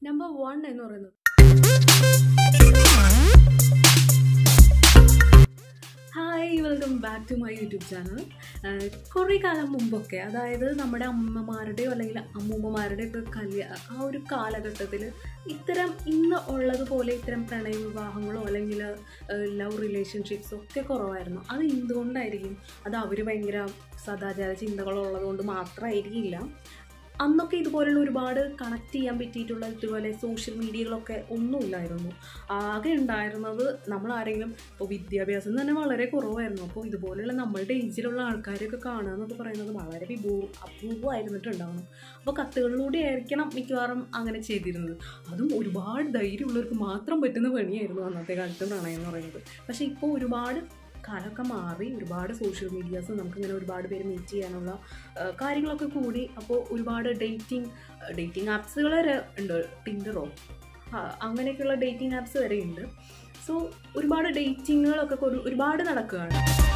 number one എന്ന് പറയുന്നത് hi welcome back to my YouTube channel കുറേ കാലം മുമ്പൊക്കെ അതായത് നമ്മുടെ അമ്മമാരുടെയോ അല്ലെങ്കിൽ അമ്മൂമ്മമാരുടെയോ ഒക്കെ കല്യാ ആ ഒരു കാലഘട്ടത്തിൽ ഇത്തരം ഇന്ന് ഉള്ളതുപോലെ ഇത്തരം പ്രണയ വിവാഹങ്ങളോ അല്ലെങ്കിൽ ലവ് റിലേഷൻഷിപ്സോ ഒക്കെ കുറവായിരുന്നു അത് എന്തുകൊണ്ടായിരിക്കും അത് അവർ ഭയങ്കര സദാചാര ചിന്തകളുള്ളതുകൊണ്ട് മാത്രമായിരിക്കില്ല അന്നൊക്കെ ഇതുപോലുള്ള ഒരുപാട് കണക്ട് ചെയ്യാൻ പറ്റിയിട്ടുള്ള ഇതുപോലെ സോഷ്യൽ മീഡിയകളൊക്കെ ഒന്നുമില്ലായിരുന്നു ആകെ ഉണ്ടായിരുന്നത് നമ്മൾ ആരെങ്കിലും ഇപ്പോൾ വിദ്യാഭ്യാസം തന്നെ വളരെ കുറവായിരുന്നു അപ്പോൾ ഇതുപോലെയുള്ള നമ്മളുടെ ഏജിലുള്ള ആൾക്കാരെയൊക്കെ കാണുക എന്നൊക്കെ പറയുന്നത് വളരെ വിഭൂ അപൂർവമായിരുന്നിട്ടുണ്ടാവണം അപ്പോൾ കത്തുകളിലൂടെ ആയിരിക്കണം മിക്കവാറും അങ്ങനെ ചെയ്തിരുന്നത് അതും ഒരുപാട് ധൈര്യമുള്ളവർക്ക് മാത്രം പറ്റുന്ന പണിയായിരുന്നു അന്നത്തെ കാലത്ത് പ്രണയം എന്ന് പറയുന്നത് പക്ഷേ ഇപ്പോൾ ഒരുപാട് കാലമൊക്കെ മാറി ഒരുപാട് സോഷ്യൽ മീഡിയാസ് നമുക്കിങ്ങനെ ഒരുപാട് പേര് മീറ്റ് ചെയ്യാനുള്ള ആ, കാര്യങ്ങളൊക്കെ കൂടി അപ്പോൾ ഒരുപാട് ഡേറ്റിംഗ് ഡേറ്റിംഗ് ആപ്സുകൾ വരെ ഉണ്ട് ടിൻഡറോ അങ്ങനെയൊക്കെയുള്ള ഡേറ്റിംഗ് ആപ്സ് വരെ ഉണ്ട് സോ ഒരുപാട് ഡേറ്റിങ്ങുകളൊക്കെ ഒരു- ഒരുപാട് നടക്കുകയാണ്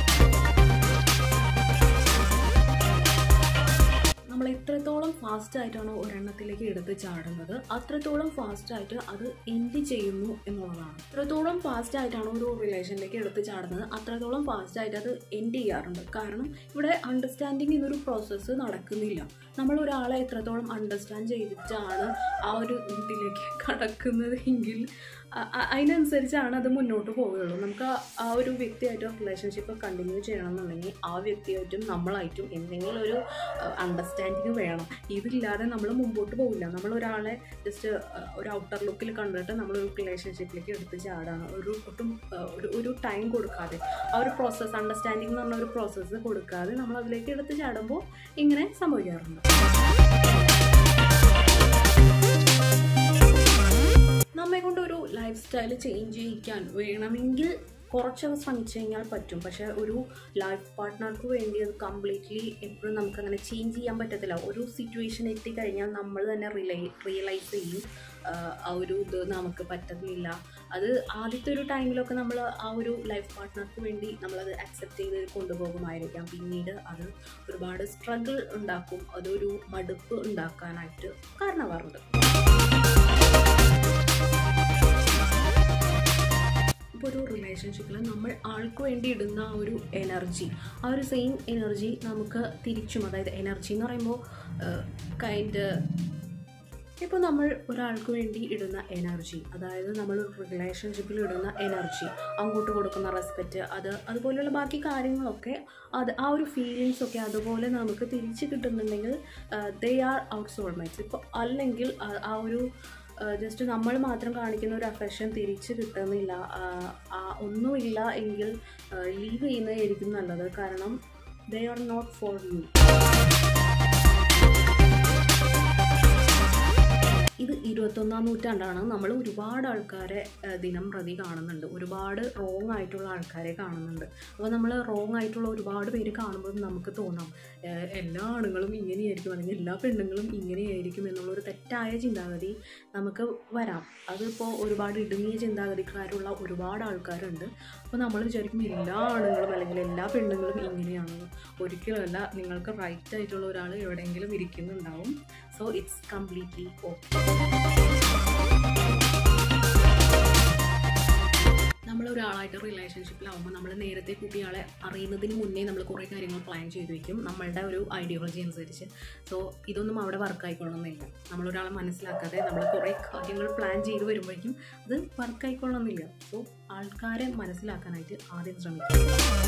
നമ്മൾ എത്രത്തോളം ഫാസ്റ്റ് ആയിട്ടാണോ ഒരെണ്ണത്തിലേക്ക് എടുത്ത് ചാടുന്നത് അത്രത്തോളം ഫാസ്റ്റ് ആയിട്ട് അത് എൻഡ് ചെയ്യുന്നു എന്നുള്ളതാണ് എത്രത്തോളം ഫാസ്റ്റ് ആയിട്ടാണോ ഒരു റിലേഷനിലേക്ക് എടുത്ത് ചാടുന്നത് അത്രത്തോളം ഫാസ്റ്റ് ആയിട്ട് അത് എൻഡ് ചെയ്യാറുണ്ട് കാരണം ഇവിടെ അണ്ടർസ്റ്റാൻഡിങ് എന്നൊരു പ്രോസസ്സ് നടക്കുന്നില്ല നമ്മൾ ഒരാളെ എത്രത്തോളം അണ്ടർസ്റ്റാൻഡ് ചെയ്തിട്ടാണ് ആ ഒരു ഇതിലേക്ക് കടക്കുന്നത് എങ്കിൽ അ- അ- അതിനനുസരിച്ചാണ് അത് മുന്നോട്ട് പോവുകയുള്ളൂ നമുക്ക് ആ- ആ ഒരു വ്യക്തിയായിട്ട് റിലേഷൻഷിപ്പ് കണ്ടിന്യൂ ചെയ്യണമെന്നുണ്ടെങ്കിൽ ആ വ്യക്തിയായിട്ടും നമ്മളായിട്ടും എന്തെങ്കിലും ഒരു അണ്ടർസ്റ്റാൻഡിങ് വേണം ഇതില്ലാതെ നമ്മൾ മുമ്പോട്ട് പോകില്ല നമ്മൾ ഒരാളെ ജസ്റ്റ് ഒരു ഔട്ടർ ലുക്കിൽ കണ്ടിട്ട് നമ്മളൊരു റിലേഷൻഷിപ്പിലേക്ക് എടുത്ത് ചാടാണ് ഒരു ഒട്ടും ആ, ഒരു ഒരു ടൈം കൊടുക്കാതെ ആ ഒരു പ്രോസസ്സ് അണ്ടർസ്റ്റാൻഡിങ് എന്ന് പറഞ്ഞ ഒരു പ്രോസസ്സ് കൊടുക്കാതെ നമ്മൾ അതിലേക്ക് എടുത്ത് ചാടുമ്പോൾ ഇങ്ങനെ സംഭവിക്കാറുണ്ട് നമ്മെ കൊണ്ട് ഒരു ലൈഫ് സ്റ്റൈൽ ചേഞ്ച് ചെയ്യിക്കാൻ വേണമെങ്കിൽ കുറച്ചൊക്കെ ശ്രമിച്ചു കഴിഞ്ഞാൽ പറ്റും പക്ഷേ ഒരു ലൈഫ് പാർട്ട്ണർക്ക് വേണ്ടി അത് കംപ്ലീറ്റ്ലി എപ്പോഴും നമുക്കങ്ങനെ ചേഞ്ച് ചെയ്യാൻ പറ്റത്തില്ല ഒരു സിറ്റുവേഷൻ എത്തിക്കഴിഞ്ഞാൽ നമ്മൾ തന്നെ റിലൈ റിയലൈസ് ചെയ്യും ആഹ് ആ ഒരു ഇത് നമുക്ക് പറ്റുന്നില്ല അത് ആദ്യത്തെ ഒരു ടൈമിലൊക്കെ നമ്മൾ ആ ഒരു ലൈഫ് പാർട്ട്ണർക്ക് വേണ്ടി നമ്മളത് അക്സെപ്റ്റ് ചെയ്ത് കൊണ്ടുപോകുമായിരിക്കാം പിന്നീട് അത് ഒരുപാട് സ്ട്രഗിൾ ഉണ്ടാക്കും അതൊരു മടുപ്പ് ഉണ്ടാക്കാനായിട്ട് കാരണമാറുണ്ട് ഇപ്പോൾ ഒരു റിലേഷൻഷിപ്പിൽ നമ്മൾ ആൾക്ക് വേണ്ടി ഇടുന്ന ആ ഒരു എനർജി ആ ഒരു സെയിം എനർജി നമുക്ക് തിരിച്ചും അതായത് എനർജി എന്ന് പറയുമ്പോൾ കൈൻഡ് ഇപ്പോൾ നമ്മൾ ഒരാൾക്ക് വേണ്ടി ഇടുന്ന എനർജി അതായത് നമ്മൾ റിലേഷൻഷിപ്പിൽ ഇടുന്ന എനർജി അങ്ങോട്ട് കൊടുക്കുന്ന റെസ്പെക്റ്റ് അത് അതുപോലെയുള്ള ബാക്കി കാര്യങ്ങളൊക്കെ അത് ആ ഒരു ഫീലിങ്സ് ഒക്കെ അതുപോലെ നമുക്ക് തിരിച്ച് കിട്ടുന്നുണ്ടെങ്കിൽ ദേ ആർ ഔട്ട് സോൾമേറ്റ്സ് ഇപ്പോൾ അല്ലെങ്കിൽ ആ- ആ ഒരു ജസ്റ്റ് നമ്മൾ മാത്രം കാണിക്കുന്ന ഒരു അഫെക്ഷൻ തിരിച്ച് കിട്ടുന്നില്ല ആ, ആ ഒന്നുമില്ല എങ്കിൽ ലീവ് ചെയ്യുന്നതായിരിക്കും നല്ലത് കാരണം they are not for you ഇത് ഇരുപത്തൊന്നാം നൂറ്റാണ്ടാണ് നമ്മൾ ഒരുപാട് ആൾക്കാരെ ഏഹ്, ദിനം പ്രതി കാണുന്നുണ്ട് ഒരുപാട് റോങ് ആയിട്ടുള്ള ആൾക്കാരെ കാണുന്നുണ്ട് അപ്പോൾ നമ്മൾ റോങ് ആയിട്ടുള്ള ഒരുപാട് പേര് കാണുമ്പോൾ നമുക്ക് തോന്നാം ഏഹ്, എല്ലാ ആണുങ്ങളും ഇങ്ങനെയായിരിക്കും അല്ലെങ്കിൽ എല്ലാ പെണ്ണുങ്ങളും ഇങ്ങനെയായിരിക്കും എന്നുള്ളൊരു തെറ്റായ ചിന്താഗതി നമുക്ക് വരാം അതിപ്പോൾ ഒരുപാട് ഇടുങ്ങിയ ചിന്താഗതിക്കാരുള്ള ഒരുപാട് ആൾക്കാരുണ്ട് അപ്പോൾ നമ്മൾ വിചാരിക്കും എല്ലാ ആണുങ്ങളും അല്ലെങ്കിൽ എല്ലാ പെണ്ണുങ്ങളും ഇങ്ങനെയാണെന്ന് ഒരിക്കലുമല്ല നിങ്ങൾക്ക് റൈറ്റ് ആയിട്ടുള്ള ഒരാൾ എവിടെയെങ്കിലും ഇരിക്കുന്നുണ്ടാവും സോ ഇറ്റ്സ് കംപ്ലീറ്റ്ലി ഓക്കെ നമ്മൾ ഒരാളായിട്ട് റിലേഷൻഷിപ്പിലാവുമ്പോൾ നമ്മൾ നേരത്തെ കുട്ടിയാളെ അറിയുന്നതിന് മുന്നേ നമ്മൾ കുറേ കാര്യങ്ങൾ പ്ലാൻ ചെയ്ത് വയ്ക്കും നമ്മളുടെ ഒരു ഐഡിയോളജി അനുസരിച്ച് സോ ഇതൊന്നും അവിടെ വർക്ക് ആയിക്കൊള്ളണമെന്നില്ല നമ്മളൊരാളെ മനസ്സിലാക്കാതെ നമ്മൾ കുറേ കാര്യങ്ങൾ പ്ലാൻ ചെയ്ത് വരുമ്പോഴേക്കും അത് വർക്ക് ആയിക്കൊള്ളണമെന്നില്ല സോ ആൾക്കാരെ മനസ്സിലാക്കാനായിട്ട് ആദ്യം ശ്രമിക്കുക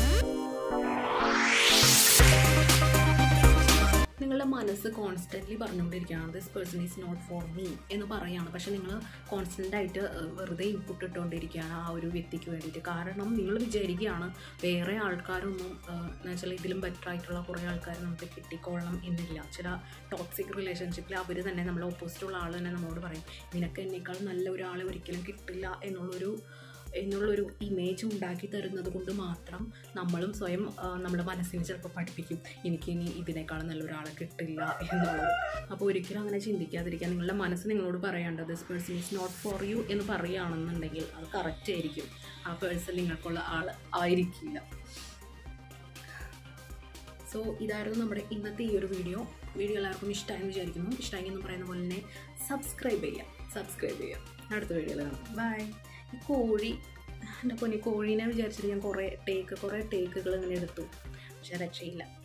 നിങ്ങളുടെ മനസ്സ് കോൺസ്റ്റൻ്റ്ലി പറഞ്ഞുകൊണ്ടിരിക്കുകയാണ് this person is not for me എന്ന് പറയുകയാണ് പക്ഷേ നിങ്ങൾ കോൺസ്റ്റൻ്റ് ആയിട്ട് ഏഹ്, വെറുതെ ഇൻപുട്ട് ഇട്ടുകൊണ്ടിരിക്കുകയാണ് ആ ഒരു വ്യക്തിക്ക് വേണ്ടിയിട്ട് കാരണം നിങ്ങൾ വിചാരിക്കുകയാണ് വേറെ ആൾക്കാരൊന്നും ഏഹ്, എന്ന് വെച്ചാൽ ഇതിലും ബെറ്റർ ആയിട്ടുള്ള കുറേ ആൾക്കാർ നമുക്ക് കിട്ടിക്കൊള്ളണം എന്നില്ല ചില ടോക്സിക് റിലേഷൻഷിപ്പിൽ അവർ തന്നെ നമ്മൾ ഓപ്പോസിറ്റുള്ള ആൾ തന്നെ നമ്മളോട് പറയും നിനക്ക് എന്നേക്കാൾ നല്ല ഒരാളെ ഒരിക്കലും കിട്ടില്ല എന്നുള്ളൊരു എന്നുള്ളൊരു ഇമേജ് ഉണ്ടാക്കി തരുന്നത് കൊണ്ട് മാത്രം നമ്മളും സ്വയം ആ, നമ്മുടെ മനസ്സിനെ ചിലപ്പോൾ പഠിപ്പിക്കും എനിക്കിനി ഇതിനേക്കാളും നല്ല ഒരാളെ കിട്ടില്ല എന്നുള്ളത് അപ്പോൾ ഒരിക്കലും അങ്ങനെ ചിന്തിക്കാതിരിക്കുക നിങ്ങളുടെ മനസ്സ് നിങ്ങളോട് പറയേണ്ടത് this person is not for you എന്ന് പറയുകയാണെന്നുണ്ടെങ്കിൽ അത് കറക്റ്റ് ആയിരിക്കും ആ പേഴ്സൺ നിങ്ങൾക്കുള്ള ആൾ ആയിരിക്കില്ല സോ ഇതായിരുന്നു നമ്മുടെ ഇന്നത്തെ ഈ ഒരു വീഡിയോ വീഡിയോ എല്ലാവർക്കും ഇഷ്ടമായെന്ന് വിചാരിക്കുന്നു ഇഷ്ടമായി എന്ന് പറയുന്ന പോലെ തന്നെ സബ്സ്ക്രൈബ് ചെയ്യുക സബ്സ്ക്രൈബ് ചെയ്യാം അടുത്ത വീഡിയോയിൽ കാണാം ബൈ ഈ കോഴി എൻ്റെ പൊന്നി കോഴീനെ വിചാരിച്ചിട്ട് ഞാൻ കുറേ ടേക്ക് കുറേ ടേക്കുകൾ ഇങ്ങനെ എടുത്തു പക്ഷേ രക്ഷയില്ല